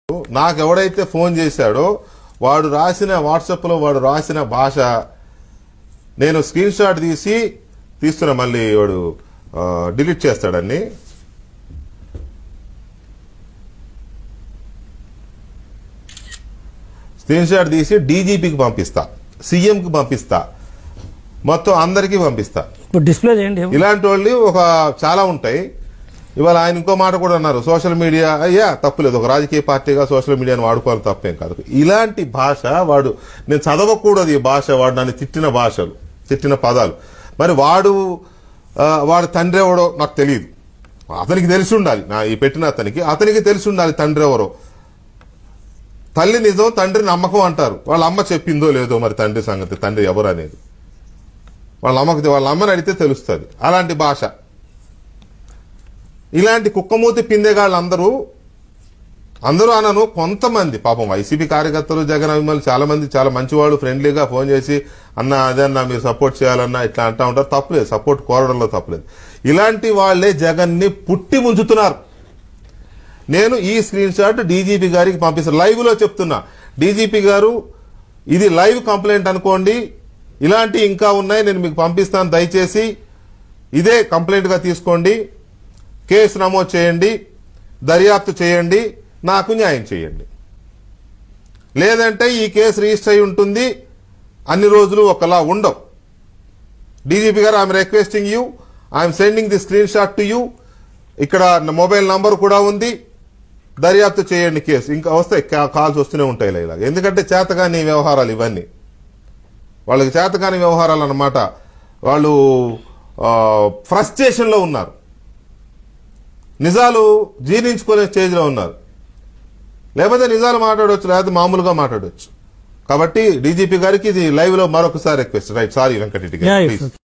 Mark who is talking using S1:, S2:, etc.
S1: నాకు ఎవడైతే ఫోన్ చేశాడో వాడు రాసిన వాట్సాప్ లో వాడు రాసిన భాష నేను స్క్రీన్ షాట్ తీసి తీస్తున్నా మళ్ళీ వాడు డిలీట్ చేస్తాడన్ని స్క్రీన్ షాట్ తీసి డీజీపీకి పంపిస్తా సీఎంకి పంపిస్తా మొత్తం అందరికీ పంపిస్తా
S2: ఇప్పుడు డిస్ప్లే చేయండి ఏం-
S1: ఇలాంటి వాళ్ళు ఒక చాలా ఉంటాయి ఇవాళ ఆయన ఇంకో మాట కూడా అన్నారు సోషల్ మీడియా అయ్యా తప్పులేదు ఒక రాజకీయ పార్టీగా సోషల్ మీడియాను వాడుకోవాలి తప్పేం కాదు ఇలాంటి భాష వాడు నేను చదవకూడదు ఈ భాష వాడు నన్ను తిట్టిన భాషలు తిట్టిన పదాలు మరి వాడు ఆ, వాడు తండ్రి ఎవడో నాకు తెలియదు అతనికి తెలిసి ఉండాలి నా ఈ పెట్టిన అతనికి అతనికి తెలిసి ఉండాలి తండ్రి ఎవరో తల్లి నిజం తండ్రి నమ్మకం అంటారు వాళ్ళ అమ్మ చెప్పిందో లేదో మరి తండ్రి సంగతి తండ్రి ఎవరు అనేది వాళ్ళ అమ్మకి వాళ్ళ అమ్మని అడిగితే తెలుస్తుంది అలాంటి భాష ఇలాంటి కుక్కమూతి పిందెగాళ్ళు అందరూ అందరూ అనను కొంతమంది పాపం వైసీపీ కార్యకర్తలు జగన్ అభిమానులు చాలా మంది చాలా మంచివాళ్ళు ఫ్రెండ్లీగా ఫోన్ చేసి అన్న అదే అన్న మీరు సపోర్ట్ చేయాలన్నా ఇట్లా అంటా ఉంటారు తప్పలేదు సపోర్ట్ కోరడంలో తప్పలేదు ఇలాంటి వాళ్లే జగన్ ని పుట్టి ముంచుతున్నారు నేను ఈ స్క్రీన్ షాట్ డీజీపీ గారికి పంపిస్తాను లైవ్ లో చెప్తున్నా డీజీపీ గారు ఇది లైవ్ కంప్లైంట్ అనుకోండి ఇలాంటి ఇంకా ఉన్నాయి నేను మీకు పంపిస్తాను దయచేసి ఇదే కంప్లైంట్ గా తీసుకోండి కేసు నమోదు చేయండి దర్యాప్తు చేయండి నాకు న్యాయం చేయండి లేదంటే ఈ కేసు రిజిస్టర్ అయి ఉంటుంది అన్ని రోజులు ఒకలా ఉండవు డీజీపీ గారు I'm requesting you I'm sending the screenshot to you ఇక్కడ నా మొబైల్ నంబర్ కూడా ఉంది దర్యాప్తు చేయండి కేసు ఇంకా వస్తాయి కా- కాల్స్ వస్తూనే ఉంటాయి ఇలా ఇలాగ ఎందుకంటే చేతగాని వ్యవహారాలు ఇవన్నీ వాళ్ళకి చేతకాని వ్యవహారాలు అన్నమాట వాళ్ళు ఫ్రస్ట్రేషన్లో ఉన్నారు నిజాలు జీర్ణించుకునే స్టేజ్లో ఉన్నారు లేకపోతే నిజాలు మాట్లాడవచ్చు లేకపోతే మామూలుగా మాట్లాడవచ్చు కాబట్టి డీజీపీ గారికి ఇది లైవ్ లో మరొకసారి request right sorry Venkatareddy
S2: Yeah,
S1: గారు
S2: yes,
S1: ప్లీజ్
S2: okay.